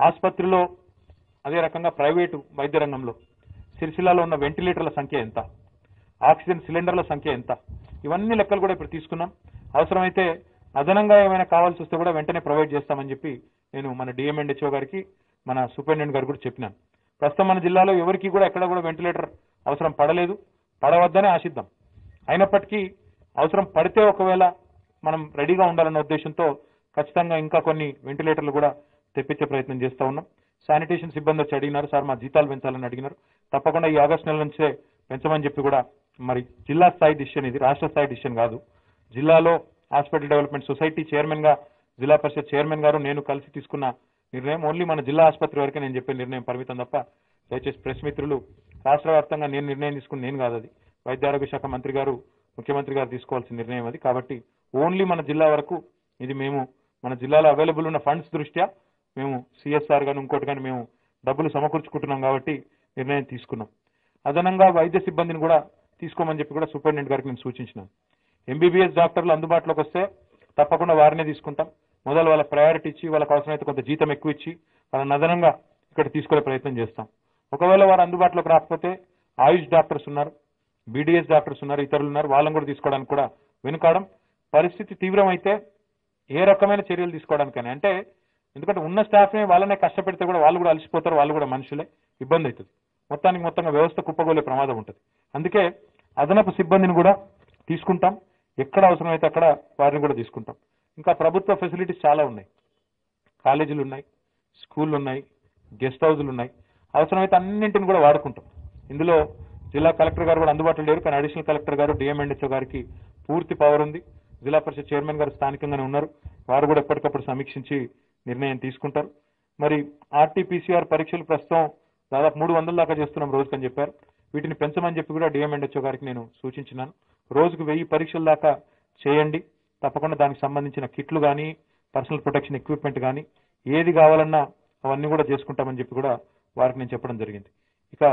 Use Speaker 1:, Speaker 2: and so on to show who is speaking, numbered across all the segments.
Speaker 1: ఆసుపత్రిలో అదే రకంగా ప్రైవేటు వైద్య రంగంలో సిరిసిల్లాలో ఉన్న వెంటిలేటర్ల సంఖ్య ఎంత ఆక్సిజన్ సిలిండర్ల సంఖ్య ఎంత ఇవన్నీ లెక్కలు కూడా ఇప్పుడు తీసుకున్నాం అవసరమైతే అదనంగా ఏమైనా కావాల్సి వస్తే కూడా వెంటనే ప్రొవైడ్ చేస్తామని చెప్పి నేను మన డిఎంఎండ్హెచ్ఓ గారికి మన సూపరింటెండెంట్ గారు కూడా చెప్పినాను ప్రస్తుతం మన జిల్లాలో ఎవరికి కూడా ఎక్కడ కూడా వెంటిలేటర్ అవసరం పడలేదు పడవద్దనే ఆశిద్దాం అయినప్పటికీ అవసరం పడితే ఒకవేళ మనం రెడీగా ఉండాలన్న ఉద్దేశంతో ఖచ్చితంగా ఇంకా కొన్ని వెంటిలేటర్లు కూడా తెప్పించే ప్రయత్నం చేస్తా ఉన్నాం శానిటేషన్ సిబ్బంది వచ్చి అడిగినారు సార్ మా జీతాలు పెంచాలని అడిగినారు తప్పకుండా ఈ ఆగస్టు నెల నుంచే పెంచమని చెప్పి కూడా మరి జిల్లా స్థాయి డిసిషన్ ఇది రాష్ట్ర స్థాయి డిసిషన్ కాదు జిల్లాలో హాస్పిటల్ డెవలప్మెంట్ సొసైటీ చైర్మన్ గా జిల్లా పరిషత్ చైర్మన్ గారు నేను కలిసి తీసుకున్న నిర్ణయం ఓన్లీ మన జిల్లా ఆసుపత్రి వరకే నేను చెప్పే నిర్ణయం పరిమితం తప్ప దయచేసి ప్రెస్ మిత్రులు రాష్ట్ర వ్యాప్తంగా నేను నిర్ణయం తీసుకుని నేను కాదు అది వైద్య ఆరోగ్య శాఖ మంత్రి గారు ముఖ్యమంత్రి గారు తీసుకోవాల్సిన నిర్ణయం అది కాబట్టి ఓన్లీ మన జిల్లా వరకు ఇది మేము మన జిల్లాలో అవైలబుల్ ఉన్న ఫండ్స్ దృష్ట్యా మేము సిఎస్ఆర్ గాని ఇంకోటి కానీ మేము డబ్బులు సమకూర్చుకుంటున్నాం కాబట్టి నిర్ణయం తీసుకున్నాం అదనంగా వైద్య సిబ్బందిని కూడా తీసుకోమని చెప్పి కూడా సూపరింటెండెంట్ గారికి నేను సూచించినాను ఎంబీబీఎస్ డాక్టర్లు అందుబాటులోకి వస్తే తప్పకుండా వారినే తీసుకుంటాం మొదలు వాళ్ళ ప్రయారిటీ ఇచ్చి వాళ్ళకి అవసరమైతే కొంత జీతం ఎక్కువ ఇచ్చి వాళ్ళని అదనంగా ఇక్కడ తీసుకునే ప్రయత్నం చేస్తాం ఒకవేళ వారు అందుబాటులోకి రాకపోతే ఆయుష్ డాక్టర్స్ ఉన్నారు బీడీఎస్ డాక్టర్స్ ఉన్నారు ఇతరులు ఉన్నారు వాళ్ళని కూడా తీసుకోవడానికి కూడా వెనుకాడం పరిస్థితి తీవ్రమైతే ఏ రకమైన చర్యలు తీసుకోవడానికని అంటే ఎందుకంటే ఉన్న స్టాఫ్ని వాళ్ళనే కష్టపెడితే కూడా వాళ్ళు కూడా అలసిపోతారు వాళ్ళు కూడా మనుషులే ఇబ్బంది అవుతుంది మొత్తానికి మొత్తంగా వ్యవస్థ కుప్పగోలే ప్రమాదం ఉంటుంది అందుకే అదనపు సిబ్బందిని కూడా తీసుకుంటాం ఎక్కడ అవసరమైతే అక్కడ వారిని కూడా తీసుకుంటాం ఇంకా ప్రభుత్వ ఫెసిలిటీస్ చాలా ఉన్నాయి కాలేజీలు ఉన్నాయి స్కూళ్ళు ఉన్నాయి గెస్ట్ హౌజులు ఉన్నాయి అవసరమైతే అన్నింటిని కూడా వాడుకుంటాం ఇందులో జిల్లా కలెక్టర్ గారు కూడా అందుబాటులో లేరు కానీ అడిషనల్ కలెక్టర్ గారు డిఎంఎండ్హెచ్ఓ గారికి పూర్తి పవర్ ఉంది జిల్లా పరిషత్ చైర్మన్ గారు స్థానికంగానే ఉన్నారు వారు కూడా ఎప్పటికప్పుడు సమీక్షించి నిర్ణయం తీసుకుంటారు మరి ఆర్టీపీసీఆర్ పరీక్షలు ప్రస్తుతం దాదాపు మూడు వందల దాకా చేస్తున్నాం రోజుకని చెప్పారు వీటిని పెంచమని చెప్పి కూడా డిఎంఎండ్హెచ్ఓ గారికి నేను సూచించినాను రోజుకు వెయ్యి పరీక్షల దాకా చేయండి తప్పకుండా దానికి సంబంధించిన కిట్లు కానీ పర్సనల్ ప్రొటెక్షన్ ఎక్విప్మెంట్ కానీ ఏది కావాలన్నా అవన్నీ కూడా చేసుకుంటామని చెప్పి కూడా వారికి నేను చెప్పడం జరిగింది ఇక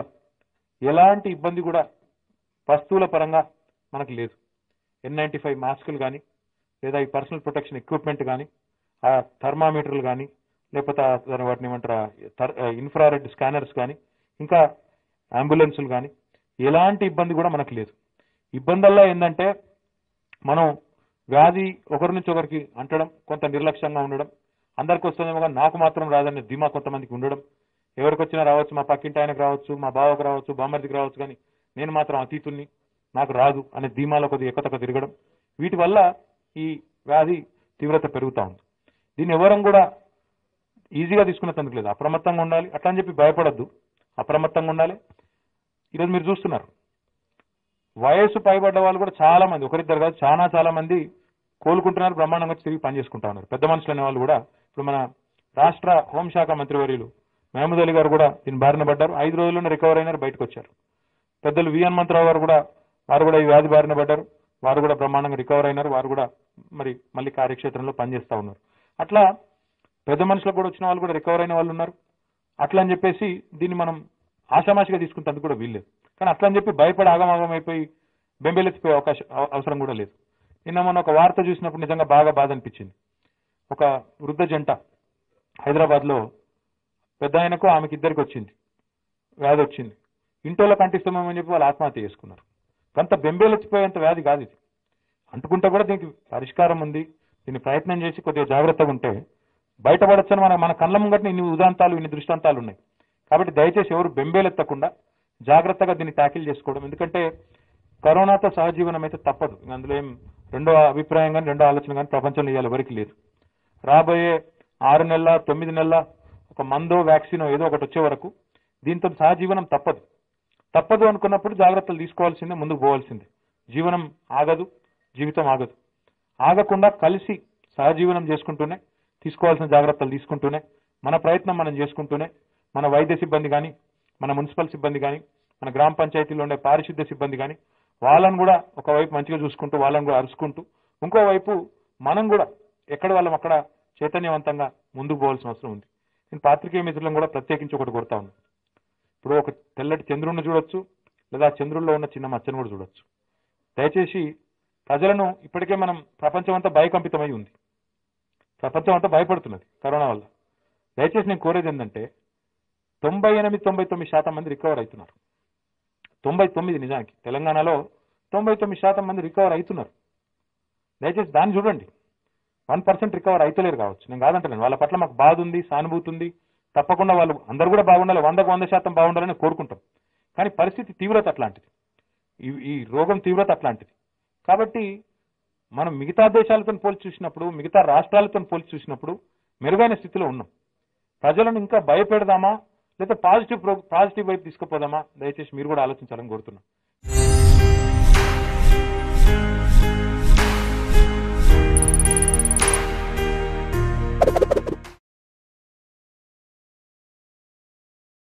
Speaker 1: ఎలాంటి ఇబ్బంది కూడా వస్తువుల పరంగా మనకు లేదు ఎన్ నైన్టీ ఫైవ్ మాస్కులు కానీ లేదా ఈ పర్సనల్ ప్రొటెక్షన్ ఎక్విప్మెంట్ కానీ ఆ థర్మామీటర్లు కానీ లేకపోతే ఆ దాని వాటిని ఏమంటారా ఇన్ఫ్రారెడ్ స్కానర్స్ కానీ ఇంకా అంబులెన్సులు కానీ ఎలాంటి ఇబ్బంది కూడా మనకు లేదు ఇబ్బందల్లా ఏంటంటే మనం వ్యాధి ఒకరి నుంచి ఒకరికి అంటడం కొంత నిర్లక్ష్యంగా ఉండడం అందరికి వస్తుందేమో కానీ నాకు మాత్రం రాదనే ధీమా కొంతమందికి ఉండడం ఎవరికి వచ్చినా రావచ్చు మా పక్కింటి ఆయనకు రావచ్చు మా బావకు రావచ్చు బామ్మర్దికి రావచ్చు కానీ నేను మాత్రం అతీతుణ్ణి నాకు రాదు అనే ధీమాలో కొద్దిగా ఎక్కతక్క తిరగడం వీటి వల్ల ఈ వ్యాధి తీవ్రత పెరుగుతా ఉంది దీన్ని ఎవరం కూడా ఈజీగా తీసుకునేందుకు లేదు అప్రమత్తంగా ఉండాలి అట్లా అని చెప్పి భయపడద్దు అప్రమత్తంగా ఉండాలి ఈరోజు మీరు చూస్తున్నారు వయస్సు పైబడ్డ వాళ్ళు కూడా చాలా మంది ఒకరిద్దరు కాదు చాలా చాలా మంది కోలుకుంటున్నారు బ్రహ్మాండంగా వచ్చి తిరిగి పనిచేసుకుంటా ఉన్నారు పెద్ద మనుషులు అనే వాళ్ళు కూడా ఇప్పుడు మన రాష్ట్ర హోంశాఖ మంత్రివర్యులు మహమూద్ అలీ గారు కూడా దీని బారిన పడ్డారు ఐదు రోజుల్లోనే రికవర్ అయినారు బయటకు వచ్చారు పెద్దలు వి హనుమంతరావు గారు కూడా వారు కూడా ఈ వ్యాధి బారిన పడ్డారు వారు కూడా బ్రహ్మాండంగా రికవర్ అయినారు వారు కూడా మరి మళ్ళీ కార్యక్షేత్రంలో పనిచేస్తా ఉన్నారు అట్లా పెద్ద మనుషులకు కూడా వచ్చిన వాళ్ళు కూడా రికవర్ అయిన వాళ్ళు ఉన్నారు అట్లా అని చెప్పేసి దీన్ని మనం ఆషామాషిగా తీసుకుంటే కూడా వీల్లేదు కానీ అట్లా అని చెప్పి భయపడి ఆగమాగం అయిపోయి బెంబేలెత్తిపోయే అవకాశం అవ- అవసరం కూడా లేదు నిన్న మొన్న ఒక వార్త చూసినప్పుడు నిజంగా బాగా బాధ అనిపించింది ఒక వృద్ధ జంట హైదరాబాద్ లో పెద్ద ఆయనకు ఆమెకి ఇద్దరికి వచ్చింది వ్యాధి వచ్చింది ఇంటోళ్ళ కంటిస్తామని చెప్పి వాళ్ళు ఆత్మహత్య చేసుకున్నారు కొంత బెంబేలెత్తిపోయేంత వ్యాధి కాదు ఇది అంటుకుంటే కూడా దీనికి పరిష్కారం ఉంది దీన్ని ప్రయత్నం చేసి కొద్దిగా జాగ్రత్తగా ఉంటే బయటపడొచ్చని మన మన కళ్ళ ముంగట ఇన్ని ఉదాంతాలు ఇన్ని దృష్టాంతాలు ఉన్నాయి కాబట్టి దయచేసి ఎవరు బెంబేలెత్తకుండా జాగ్రత్తగా దీన్ని ట్యాకిల్ చేసుకోవడం ఎందుకంటే కరోనాతో సహజీవనం అయితే తప్పదు ఇంక అందులో ఏం రెండో అభిప్రాయం కానీ రెండో ఆలోచన కానీ ప్రపంచంలో ఇవాళ ఎవరికి లేదు రాబోయే ఆరు నెలల తొమ్మిది నెలల ఒక మందో వ్యాక్సిన్ ఏదో ఒకటి వచ్చే వరకు దీంతో సహజీవనం తప్పదు తప్పదు అనుకున్నప్పుడు జాగ్రత్తలు తీసుకోవాల్సిందే ముందుకు పోవాల్సిందే జీవనం ఆగదు జీవితం ఆగదు ఆగకుండా కలిసి సహజీవనం చేసుకుంటూనే తీసుకోవాల్సిన జాగ్రత్తలు తీసుకుంటూనే మన ప్రయత్నం మనం చేసుకుంటూనే మన వైద్య సిబ్బంది కానీ మన మున్సిపల్ సిబ్బంది కానీ మన గ్రామ పంచాయతీలో ఉండే పారిశుద్ధ్య సిబ్బంది కానీ వాళ్ళని కూడా ఒకవైపు మంచిగా చూసుకుంటూ వాళ్ళని కూడా అరుచుకుంటూ ఇంకోవైపు మనం కూడా ఎక్కడ వాళ్ళం అక్కడ చైతన్యవంతంగా ముందుకు పోవాల్సిన అవసరం ఉంది నేను పాత్రికేయ మిత్రులను కూడా ప్రత్యేకించి ఒకటి కొడతా ఉన్నాను ఇప్పుడు ఒక తెల్లటి చంద్రుడిని చూడొచ్చు లేదా ఆ చంద్రుల్లో ఉన్న చిన్న మచ్చను కూడా చూడొచ్చు దయచేసి ప్రజలను ఇప్పటికే మనం ప్రపంచం అంతా భయకంపితమై ఉంది ప్రపంచం అంతా భయపడుతున్నది కరోనా వల్ల దయచేసి నేను కోరేది ఏంటంటే తొంభై ఎనిమిది తొంభై తొమ్మిది శాతం మంది రికవర్ అవుతున్నారు తొంభై తొమ్మిది నిజానికి తెలంగాణలో తొంభై తొమ్మిది శాతం మంది రికవర్ అవుతున్నారు దయచేసి దాన్ని చూడండి వన్ పర్సెంట్ రికవర్ అవుతలేరు కావచ్చు నేను కాదంటాను వాళ్ళ పట్ల మాకు బాధ ఉంది సానుభూతి ఉంది తప్పకుండా వాళ్ళు అందరూ కూడా బాగుండాలి వందకు వంద శాతం బాగుండాలని కోరుకుంటాం కానీ పరిస్థితి తీవ్రత అట్లాంటిది ఈ ఈ రోగం తీవ్రత అట్లాంటిది కాబట్టి మనం మిగతా దేశాలతో పోల్చి చూసినప్పుడు మిగతా రాష్ట్రాలతో పోల్చి చూసినప్పుడు మెరుగైన స్థితిలో ఉన్నాం ప్రజలను ఇంకా భయపెడదామా లేదా పాజిటివ్ పాజిటివ్ వైపు తీసుకుపోదామా దయచేసి మీరు కూడా ఆలోచించాలని కోరుతున్నాం